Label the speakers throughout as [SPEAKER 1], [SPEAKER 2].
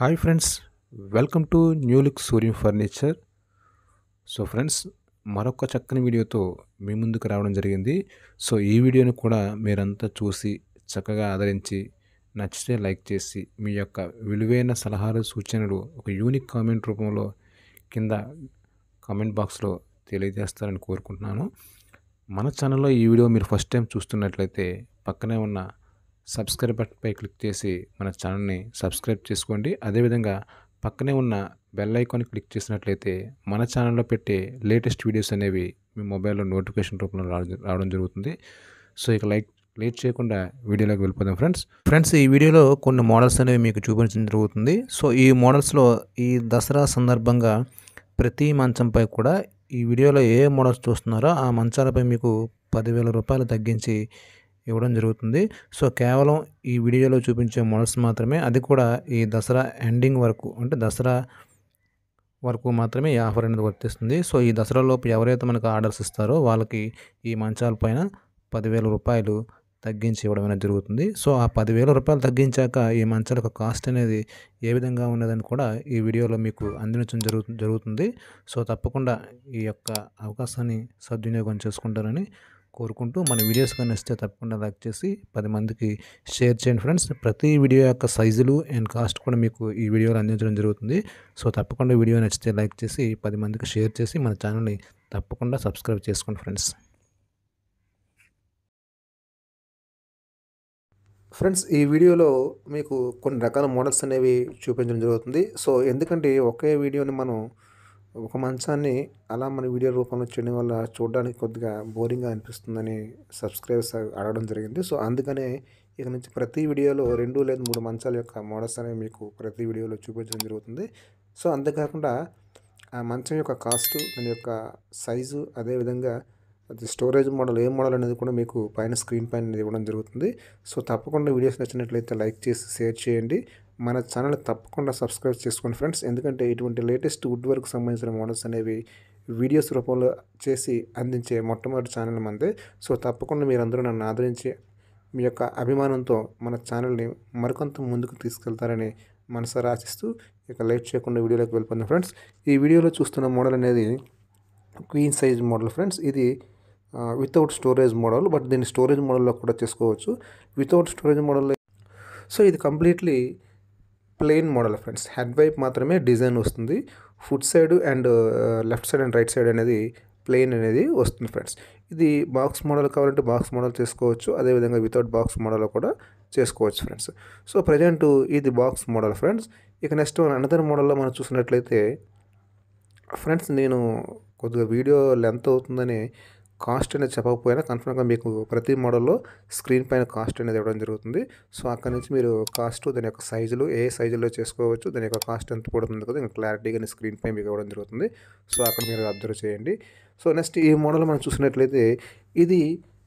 [SPEAKER 1] hi friends welcome to new look Suryam furniture so friends మరొక చక్కని వీడియోతో మీ ముందుకు రావడం జరిగింది సో ఈ వీడియోని కూడా మీరంతా చూసి చక్కగా ఆదరించి నచ్చితే లైక్ చేసి మీ యొక్క విలువైన సలహాలు సూచనలు ఒక యూనిక్ కామెంట్ రూపంలో కింద కామెంట్ బాక్స్లో తెలియజేస్తారని కోరుకుంటున్నాను మన ఛానల్లో ఈ వీడియో మీరు ఫస్ట్ టైం చూస్తున్నట్లయితే పక్కనే ఉన్న సబ్స్క్రైబ్ బటన్పై క్లిక్ చేసి మన ఛానల్ని సబ్స్క్రైబ్ చేసుకోండి అదేవిధంగా పక్కనే ఉన్న బెల్ ఐకాన్ క్లిక్ చేసినట్లయితే మన ఛానల్లో పెట్టే లేటెస్ట్ వీడియోస్ అనేవి మీ మొబైల్లో నోటిఫికేషన్ రూపంలో రావడం రావడం జరుగుతుంది సో ఇక లైక్ లేట్ చేయకుండా వీడియోలోకి వెళ్ళిపోదాం ఫ్రెండ్స్ ఫ్రెండ్స్ ఈ వీడియోలో కొన్ని మోడల్స్ అనేవి మీకు చూపించడం జరుగుతుంది సో ఈ మోడల్స్లో ఈ దసరా సందర్భంగా ప్రతి మంచంపై కూడా ఈ వీడియోలో ఏ మోడల్స్ చూస్తున్నారో ఆ మంచాలపై మీకు పదివేల రూపాయలు తగ్గించి ఇవ్వడం జరుగుతుంది సో కేవలం ఈ వీడియోలో చూపించే మోడల్స్ మాత్రమే అది కూడా ఈ దసరా ఎండింగ్ వరకు అంటే దసరా వరకు మాత్రమే ఈ ఆఫర్ అనేది వర్తిస్తుంది సో ఈ దసరా లోపు ఎవరైతే మనకు ఆర్డర్స్ ఇస్తారో వాళ్ళకి ఈ మంచాల పైన పదివేల రూపాయలు తగ్గించి ఇవ్వడం అనేది జరుగుతుంది సో ఆ పదివేల రూపాయలు తగ్గించాక ఈ మంచాలకు కాస్ట్ అనేది ఏ విధంగా ఉన్నదని కూడా ఈ వీడియోలో మీకు అందించడం జరుగు జరుగుతుంది సో తప్పకుండా ఈ యొక్క అవకాశాన్ని సద్వినియోగం చేసుకుంటారని కోరుకుంటూ మన వీడియోస్ కానీ ఇస్తే తప్పకుండా లైక్ చేసి పది మందికి షేర్ చేయండి ఫ్రెండ్స్ ప్రతి వీడియో యొక్క సైజులు అండ్ కాస్ట్ కూడా మీకు ఈ వీడియోలో అందించడం జరుగుతుంది సో తప్పకుండా వీడియో నచ్చితే లైక్ చేసి పది మందికి షేర్ చేసి మన ఛానల్ని తప్పకుండా సబ్స్క్రైబ్ చేసుకోండి ఫ్రెండ్స్
[SPEAKER 2] ఫ్రెండ్స్ ఈ వీడియోలో మీకు కొన్ని రకాల మోడల్స్ అనేవి చూపించడం జరుగుతుంది సో ఎందుకంటే ఒకే వీడియోని మనం ఒక మంచాన్ని అలా మన వీడియో రూపంలో చేయడం వల్ల చూడడానికి కొద్దిగా బోరింగ్గా అనిపిస్తుందని సబ్స్క్రైబర్స్ అడగడం జరిగింది సో అందుకనే ఇక నుంచి ప్రతి వీడియోలో రెండు లేదా మూడు మంచాల యొక్క మోడల్స్ అనేవి మీకు ప్రతి వీడియోలో చూపించడం జరుగుతుంది సో అంతేకాకుండా ఆ మంచం యొక్క కాస్ట్ దాని యొక్క సైజు అదేవిధంగా అది స్టోరేజ్ మోడల్ ఏ మోడల్ అనేది కూడా మీకు పైన స్క్రీన్ పైన ఇవ్వడం జరుగుతుంది సో తప్పకుండా వీడియోస్ నచ్చినట్లయితే లైక్ చేసి షేర్ చేయండి మన ఛానల్ తప్పకుండా సబ్స్క్రైబ్ చేసుకోండి ఫ్రెండ్స్ ఎందుకంటే ఇటువంటి లేటెస్ట్ వుడ్ వర్క్ సంబంధించిన మోడల్స్ అనేవి వీడియోస్ రూపంలో చేసి అందించే మొట్టమొదటి ఛానల్ మందే సో తప్పకుండా మీరందరూ నన్ను ఆదరించి మీ యొక్క అభిమానంతో మన ఛానల్ని మరికొంత ముందుకు తీసుకెళ్తారని మనసారా ఆశిస్తూ ఇక లేట్ చేయకుండా వీడియోలోకి వెళ్ళిపోయింది ఫ్రెండ్స్ ఈ వీడియోలో చూస్తున్న మోడల్ అనేది క్వీన్ సైజ్ మోడల్ ఫ్రెండ్స్ ఇది వితౌట్ స్టోరేజ్ మోడల్ బట్ దీన్ని స్టోరేజ్ మోడల్లో కూడా చేసుకోవచ్చు వితౌట్ స్టోరేజ్ మోడల్లో సో ఇది completely plain model friends head వైప్ మాత్రమే డిజైన్ వస్తుంది foot side and left side and right side అనేది ప్లెయిన్ అనేది వస్తుంది ఫ్రెండ్స్ ఇది బాక్స్ మోడల్ కావాలంటే బాక్స్ మోడల్ చేసుకోవచ్చు అదేవిధంగా వితౌట్ బాక్స్ మోడల్ కూడా చేసుకోవచ్చు ఫ్రెండ్స్ సో ప్రజెంట్ ఇది బాక్స్ మోడల్ ఫ్రెండ్స్ ఇక నెక్స్ట్ అనదర్ మోడల్లో మనం చూసినట్లయితే ఫ్రెండ్స్ నేను కొద్దిగా వీడియో లెంత్ అవుతుందని కాస్ట్ అనేది చెప్పకపోయినా కన్ఫర్మ్గా మీకు ప్రతి మోడల్లో స్క్రీన్ పైన కాస్ట్ అనేది ఇవ్వడం జరుగుతుంది సో అక్కడ నుంచి మీరు కాస్ట్ దాని యొక్క సైజులు ఏ సైజులో చేసుకోవచ్చు దాని యొక్క కాస్ట్ ఎంత పడుతుంది కదా ఇంకా క్లారిటీగా స్క్రీన్ పై మీకు ఇవ్వడం జరుగుతుంది సో అక్కడ మీరు అబ్జర్వ్ చేయండి సో నెక్స్ట్ ఈ మోడల్ మనం చూసినట్లయితే ఇది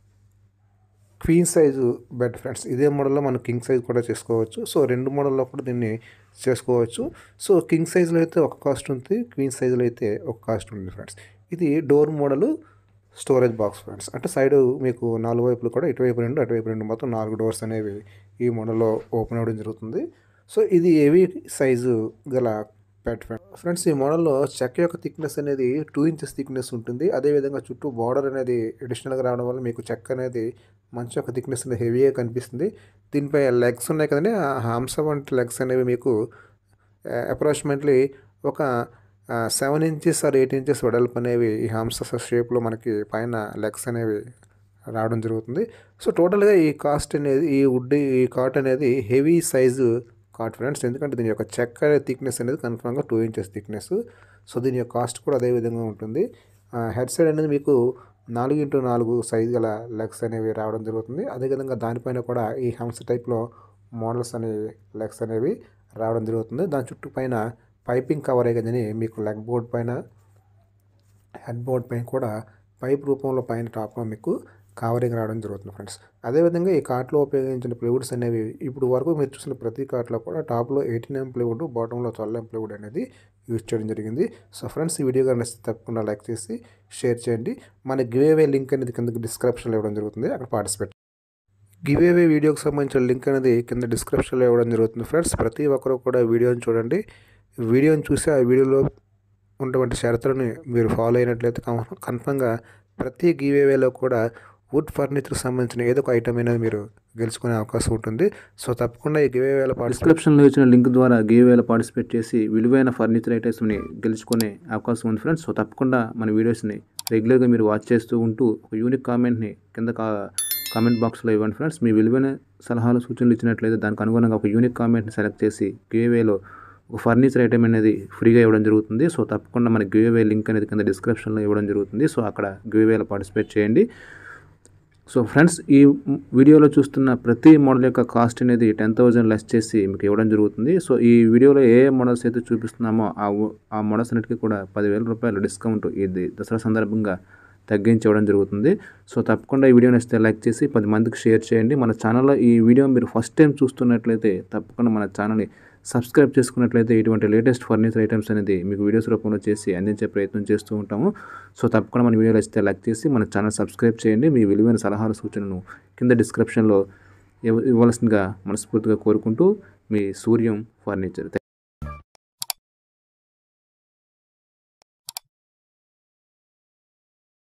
[SPEAKER 2] క్వీన్ సైజు బెడ్ ఫ్రెండ్స్ ఇదే మోడల్లో మనం కింగ్ సైజ్ కూడా చేసుకోవచ్చు సో రెండు మోడల్లో కూడా దీన్ని చేసుకోవచ్చు సో కింగ్ సైజులో అయితే ఒక కాస్ట్ ఉంది క్వీన్ సైజులో అయితే ఒక కాస్ట్ ఉంది ఫ్రెండ్స్ ఇది door model storage box friends అంటే సైడ్ మీకు నాలుగు వైపులు కూడా ఇటువైపు రెండు అటువైపు రెండు మొత్తం నాలుగు డోర్స్ అనేవి ఈ మోడల్లో ఓపెన్ అవ్వడం జరుగుతుంది సో ఇది ఏవి సైజు గల పెట్ ఫ్రెండ్స్ ఈ మోడల్లో చెక్క యొక్క థిక్నెస్ అనేది టూ ఇంచెస్ థిక్నెస్ ఉంటుంది అదేవిధంగా చుట్టూ బార్డర్ అనేది అడిషనల్గా రావడం వల్ల మీకు చెక్క అనేది మంచి యొక్క థిక్నెస్ అనేది హెవీగా కనిపిస్తుంది దీనిపై లెగ్స్ ఉన్నాయి కదండి ఆ హంస వంటి లెగ్స్ అనేవి మీకు అప్రాక్సిమేట్లీ ఒక seven inches or eight inches వెడల్పు అనేవి ఈ హంస షేప్లో మనకి పైన లెగ్స్ అనేవి రావడం జరుగుతుంది సో టోటల్గా ఈ కాస్ట్ అనేది ఈ వుడ్ ఈ కాట్ అనేది హెవీ సైజు కాట్ ఫ్రెండ్స్ ఎందుకంటే దీని యొక్క చెక్క థిక్నెస్ అనేది కన్ఫర్మ్గా టూ ఇంచెస్ థిక్నెస్ సో దీని యొక్క కాస్ట్ కూడా అదే విధంగా ఉంటుంది హెడ్ సైడ్ అనేది మీకు నాలుగు ఇంటూ నాలుగు సైజు గల లెగ్స్ అనేవి రావడం జరుగుతుంది అదేవిధంగా దానిపైన కూడా ఈ హంస టైప్లో మోడల్స్ అనేవి లెగ్స్ అనేవి రావడం జరుగుతుంది దాని చుట్టూ పైన పైపింగ్ కవర్ అయ్యిందని మీకు లెగ్ బోర్డ్ పైన హెడ్ బోర్డ్ పైన కూడా పైప్ రూపంలో పైన టాప్లో మీకు కవరింగ్ రావడం జరుగుతుంది ఫ్రెండ్స్ అదేవిధంగా ఈ కార్ట్లో ఉపయోగించిన ప్లైవుడ్స్ అనేవి ఇప్పుడు వరకు మీరు చూసిన ప్రతి కార్ట్లో కూడా టాప్లో ఎయిటీన్ ఎం ప్లైవుడ్ బాటంలో ట్వెల్వ్ ఎం ప్లైవుడ్ అనేది యూజ్ చేయడం జరిగింది సో ఫ్రెండ్స్ ఈ వీడియో కానీ తప్పకుండా లైక్ చేసి షేర్ చేయండి మన గివ్ అవే లింక్ అనేది కింద డిస్క్రిప్షన్లో ఇవ్వడం జరుగుతుంది అక్కడ పార్టిసిపేట్ గివేవే వీడియోకి సంబంధించిన లింక్ అనేది కింద డిస్క్రిప్షన్లో ఇవ్వడం జరుగుతుంది ఫ్రెండ్స్ ప్రతి ఒక్కరు కూడా వీడియోని చూడండి వీడియోని చూసి ఆ వీడియోలో ఉన్నటువంటి షరతులను మీరు ఫాలో అయినట్లయితే కన్- కన్ఫర్మ్గా ప్రతి గివేవేలో కూడా వుడ్ ఫర్నిచర్కి సంబంధించిన ఏదో ఒక ఐటమ్ అనేది మీరు గెలుచుకునే అవకాశం ఉంటుంది సో తప్పకుండా ఈ గివేవేలో పార్టిసిపేట్
[SPEAKER 1] డిస్క్రిప్షన్లో ఇచ్చిన లింక్ ద్వారా గివేవేలో పార్టిసిపేట్ చేసి విలువైన ఫర్నిచర్ ఐటమ్స్ని గెలుచుకునే అవకాశం ఉంది ఫ్రెండ్స్ సో తప్పకుండా మన వీడియోస్ని రెగ్యులర్గా మీరు వాచ్ చేస్తూ ఉంటూ ఒక యూనిక్ కామెంట్ని కింద కా కామెంట్ బాక్స్లో ఇవ్వండి ఫ్రెండ్స్ మీ విలువైన సలహాలు సూచనలు ఇచ్చినట్లయితే దానికి అనుగుణంగా ఒక యూనిక్ కామెంట్ని సెలెక్ట్ చేసి గివేవేలో ఒక ఫర్నిచర్ ఐటమ్ అనేది ఫ్రీగా ఇవ్వడం జరుగుతుంది సో తప్పకుండా మన గివేవే లింక్ అనేది కింద డిస్క్రిప్షన్లో ఇవ్వడం జరుగుతుంది సో అక్కడ గివేవేలో పార్టిసిపేట్ చేయండి సో ఫ్రెండ్స్ ఈ వీడియోలో చూస్తున్న ప్రతి మోడల్ యొక్క కాస్ట్ అనేది టెన్ థౌజండ్ లెస్ చేసి మీకు ఇవ్వడం జరుగుతుంది సో ఈ వీడియోలో ఏ ఏ మోడల్స్ అయితే చూపిస్తున్నామో ఆ వ- ఆ మోడల్స్ అన్నిటికీ కూడా పదివేల రూపాయలు డిస్కౌంట్ ఇది దసరా సందర్భంగా తగ్గించి ఇవ్వడం జరుగుతుంది సో తప్పకుండా ఈ వీడియో నచ్చితే లైక్ చేసి పది మందికి షేర్ చేయండి మన ఛానల్లో ఈ వీడియో మీరు ఫస్ట్ టైం చూస్తున్నట్లయితే తప్పకుండా మన ఛానల్ని సబ్స్క్రైబ్ చేసుకున్నట్లయితే ఇటువంటి లేటెస్ట్ ఫర్నిచర్ ఐటమ్స్ అనేది మీకు వీడియోస్ రూపంలో చేసి అందించే ప్రయత్నం చేస్తూ ఉంటాము సో తప్పకుండా మన వీడియో నచ్చితే లైక్ చేసి మన ఛానల్ సబ్స్క్రైబ్ చేయండి మీ విలువైన సలహాలు సూచనలను కింద డిస్క్రిప్షన్లో ఇవ్వ- ఇవ్వాల్సిందిగా మనస్ఫూర్తిగా కోరుకుంటూ మీ సూర్యం ఫర్నిచర్